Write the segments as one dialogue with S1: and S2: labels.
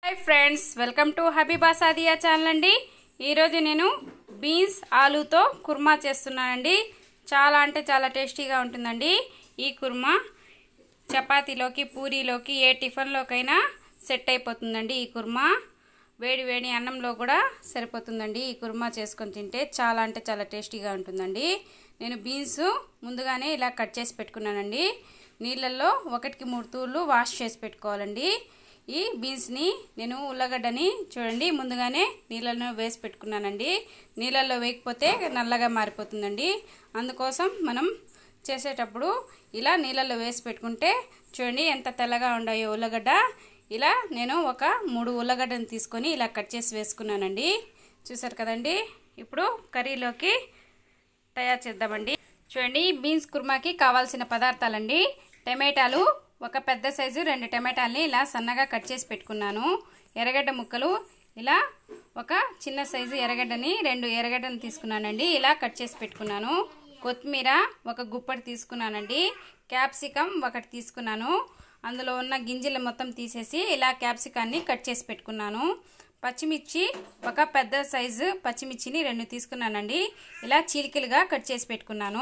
S1: hi friends welcome to Habiba Sadiya channel అండి ఈరోజు నేను బీన్స్ ఆలూతో కుర్మా చేస్తున్నానండి చాలా అంటే చాలా టేస్టీగా ఉంటుందండి ఈ కుర్మా చపాతీలోకి పూరీలోకి ఏ టిఫిన్లోకైనా సెట్ అయిపోతుందండి ఈ కుర్మా వేడి వేడి అన్నంలో కూడా సరిపోతుందండి ఈ కుర్మా చేసుకొని తింటే చాలా అంటే చాలా టేస్టీగా ఉంటుందండి నేను బీన్స్ ముందుగానే ఇలా కట్ చేసి పెట్టుకున్నానండి నీళ్ళల్లో ఒకటికి మూడు తూర్లు వాష్ చేసి పెట్టుకోవాలండి ఈ బీన్స్ని నేను ఉల్లగడ్డని చూడండి ముందుగానే నీళ్ళలో వేసి పెట్టుకున్నానండి నీళ్ళల్లో వేయకపోతే నల్లగా మారిపోతుందండి అందుకోసం మనం చేసేటప్పుడు ఇలా నీళ్ళల్లో వేసి పెట్టుకుంటే చూడండి ఎంత తెల్లగా ఉన్నాయో ఉల్లగడ్డ ఇలా నేను ఒక మూడు ఉల్లగడ్డను తీసుకొని ఇలా కట్ చేసి వేసుకున్నానండి చూసారు కదండి ఇప్పుడు కర్రీలోకి తయారు చేద్దామండి చూడండి బీన్స్ కుర్మాకి కావాల్సిన పదార్థాలండి టమాటాలు ఒక పెద్ద సైజు రెండు టమాటాలని ఇలా సన్నగా కట్ చేసి పెట్టుకున్నాను ఎర్రగడ్డ ముక్కలు ఇలా ఒక చిన్న సైజు ఎర్రగడ్డని రెండు ఎర్రగడ్డని తీసుకున్నానండి ఇలా కట్ చేసి పెట్టుకున్నాను కొత్తిమీర ఒక గుప్పటి తీసుకున్నానండి క్యాప్సికమ్ ఒకటి తీసుకున్నాను అందులో ఉన్న గింజలు మొత్తం తీసేసి ఇలా క్యాప్సికాన్ని కట్ చేసి పెట్టుకున్నాను పచ్చిమిర్చి ఒక పెద్ద సైజు పచ్చిమిర్చిని రెండు తీసుకున్నానండి ఇలా చీలికలుగా కట్ చేసి పెట్టుకున్నాను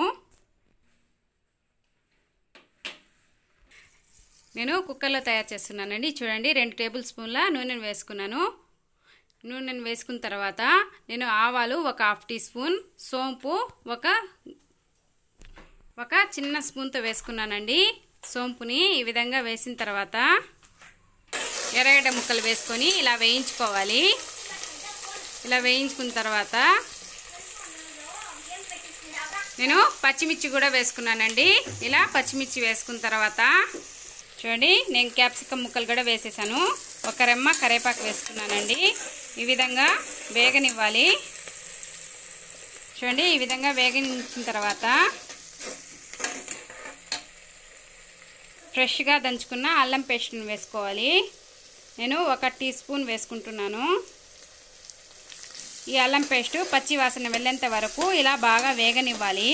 S1: నేను కుక్కర్లో తయారు చేస్తున్నానండి చూడండి రెండు టేబుల్ స్పూన్ల నూనెను వేసుకున్నాను నూనెను వేసుకున్న తర్వాత నేను ఆవాలు ఒక హాఫ్ టీ స్పూన్ సోంపు ఒక ఒక చిన్న స్పూన్తో వేసుకున్నానండి సోంపుని ఈ విధంగా వేసిన తర్వాత ఎర్రగడ్డ ముక్కలు వేసుకొని ఇలా వేయించుకోవాలి ఇలా వేయించుకున్న తర్వాత నేను పచ్చిమిర్చి కూడా వేసుకున్నానండి ఇలా పచ్చిమిర్చి వేసుకున్న తర్వాత చూడండి నేను క్యాప్సికమ్ ముక్కలు కూడా వేసేసాను ఒక రెమ్మ కరేపాకు వేసుకున్నానండి ఈ విధంగా వేగనివ్వాలి చూడండి ఈ విధంగా వేగనించిన తర్వాత ఫ్రెష్గా దంచుకున్న అల్లం పేస్ట్ని వేసుకోవాలి నేను ఒక టీ స్పూన్ వేసుకుంటున్నాను ఈ అల్లం పేస్టు పచ్చి వాసన వెళ్ళేంత వరకు ఇలా బాగా వేగనివ్వాలి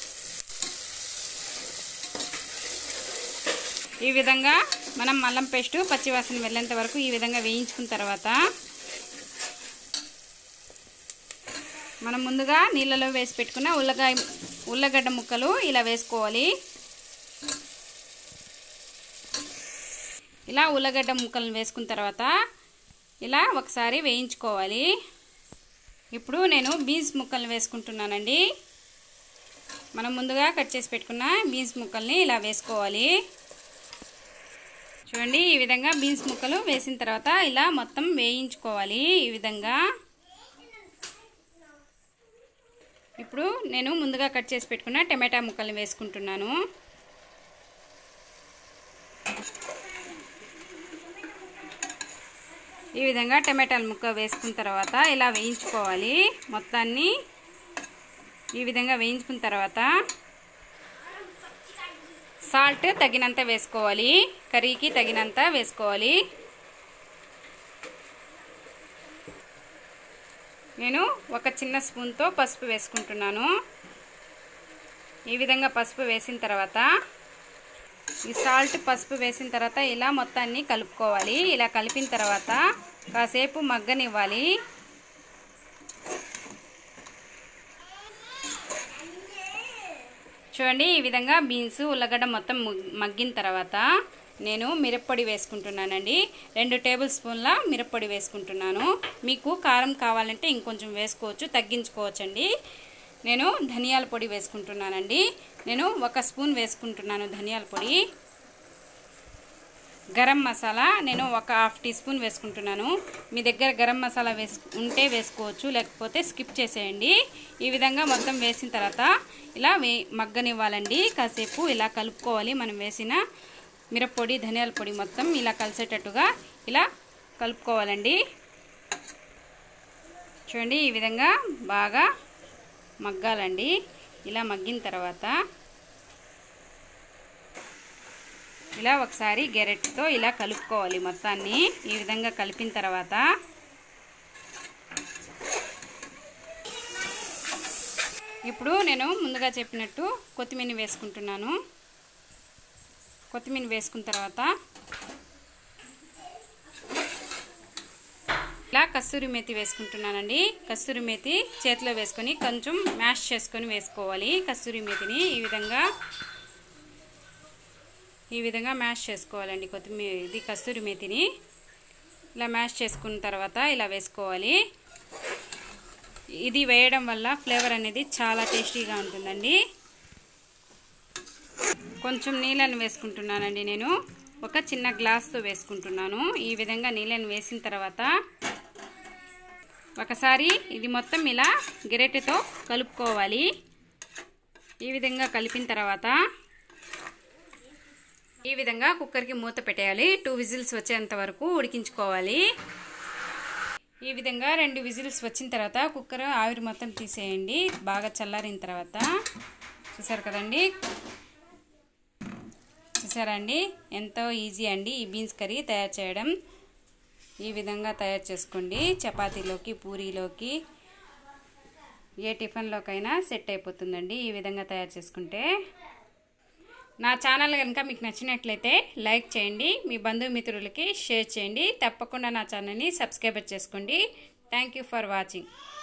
S1: ఈ విధంగా మనం అల్లం పేస్టు పచ్చివాసన వెళ్ళేంత వరకు ఈ విధంగా వేయించుకున్న తర్వాత మనం ముందుగా నీళ్ళలో వేసి పెట్టుకున్న ఉల్లగాయ ఉల్లగడ్డ ముక్కలు ఇలా వేసుకోవాలి ఇలా ఉల్లగడ్డ ముక్కలను వేసుకున్న తర్వాత ఇలా ఒకసారి వేయించుకోవాలి ఇప్పుడు నేను బీన్స్ ముక్కలను వేసుకుంటున్నానండి మనం ముందుగా కట్ చేసి పెట్టుకున్న బీన్స్ ముక్కల్ని ఇలా వేసుకోవాలి చూడండి ఈ విధంగా బీన్స్ ముక్కలు వేసిన తర్వాత ఇలా మొత్తం వేయించుకోవాలి ఈ విధంగా ఇప్పుడు నేను ముందుగా కట్ చేసి పెట్టుకున్న టమాటా ముక్కల్ని వేసుకుంటున్నాను ఈ విధంగా టమాటాల ముక్క వేసుకున్న తర్వాత ఇలా వేయించుకోవాలి మొత్తాన్ని ఈ విధంగా వేయించుకున్న తర్వాత సాల్ట్ తగినంత వేసుకోవాలి కర్రీకి తగినంత వేసుకోవాలి నేను ఒక చిన్న స్పూన్తో పసుపు వేసుకుంటున్నాను ఈ విధంగా పసుపు వేసిన తర్వాత ఈ సాల్ట్ పసుపు వేసిన తర్వాత ఇలా మొత్తాన్ని కలుపుకోవాలి ఇలా కలిపిన తర్వాత కాసేపు మగ్గనివ్వాలి చూడండి ఈ విధంగా బీన్స్ ఉల్లగడ్డ మొత్తం మగ్గిన తర్వాత నేను మిరప్పొడి వేసుకుంటున్నానండి రెండు టేబుల్ స్పూన్ల మిరప్పొడి వేసుకుంటున్నాను మీకు కారం కావాలంటే ఇంకొంచెం వేసుకోవచ్చు తగ్గించుకోవచ్చండి నేను ధనియాల పొడి వేసుకుంటున్నానండి నేను ఒక స్పూన్ వేసుకుంటున్నాను ధనియాల పొడి గరం మసాలా నేను ఒక హాఫ్ టీ స్పూన్ వేసుకుంటున్నాను మీ దగ్గర గరం మసాలా వేసు ఉంటే వేసుకోవచ్చు లేకపోతే స్కిప్ చేసేయండి ఈ విధంగా మొత్తం వేసిన తర్వాత ఇలా వే మగ్గనివ్వాలండి కాసేపు ఇలా కలుపుకోవాలి మనం వేసిన మిరప్పొడి ధనియాల పొడి మొత్తం ఇలా కలిసేటట్టుగా ఇలా కలుపుకోవాలండి చూడండి ఈ విధంగా బాగా మగ్గాలండి ఇలా మగ్గిన తర్వాత ఇలా ఒకసారి గెరెట్తో ఇలా కలుపుకోవాలి మొత్తాన్ని ఈ విధంగా కలిపిన తర్వాత ఇప్పుడు నేను ముందుగా చెప్పినట్టు కొత్తిమీర వేసుకుంటున్నాను కొత్తిమీర వేసుకున్న తర్వాత ఇలా కస్తూరి మేతి వేసుకుంటున్నానండి కస్తూరి మేతి చేతిలో వేసుకొని కొంచెం మ్యాష్ చేసుకొని వేసుకోవాలి కస్తూరి మేతిని ఈ విధంగా ఈ విధంగా మ్యాష్ చేసుకోవాలండి కొత్తిమీర ఇది కస్తూరి మేతిని ఇలా మ్యాష్ చేసుకున్న తర్వాత ఇలా వేసుకోవాలి ఇది వేయడం వల్ల ఫ్లేవర్ అనేది చాలా టేస్టీగా ఉంటుందండి కొంచెం నీళ్ళని వేసుకుంటున్నానండి నేను ఒక చిన్న గ్లాస్తో వేసుకుంటున్నాను ఈ విధంగా నీళ్ళని వేసిన తర్వాత ఒకసారి ఇది మొత్తం ఇలా గిరెటతో కలుపుకోవాలి ఈ విధంగా కలిపిన తర్వాత ఈ విధంగా కుక్కర్కి మూత పెట్టేయాలి టూ విజిల్స్ వచ్చేంత వరకు ఉడికించుకోవాలి ఈ విధంగా రెండు విజిల్స్ వచ్చిన తర్వాత కుక్కర్ ఆవిరి మొత్తం తీసేయండి బాగా చల్లారిన తర్వాత చూసారు కదండి చూసారా అండి ఎంతో ఈజీ అండి ఈ బీన్స్ కర్రీ తయారు చేయడం ఈ విధంగా తయారు చేసుకోండి చపాతీలోకి పూరీలోకి ఏ టిఫిన్లోకైనా సెట్ అయిపోతుందండి ఈ విధంగా తయారు చేసుకుంటే నా ఛానల్ కనుక మీకు నచ్చినట్లయితే లైక్ చేయండి మీ బంధుమిత్రులకి షేర్ చేయండి తప్పకుండా నా ఛానల్ని సబ్స్క్రైబ్ చేసుకోండి థ్యాంక్ ఫర్ వాచింగ్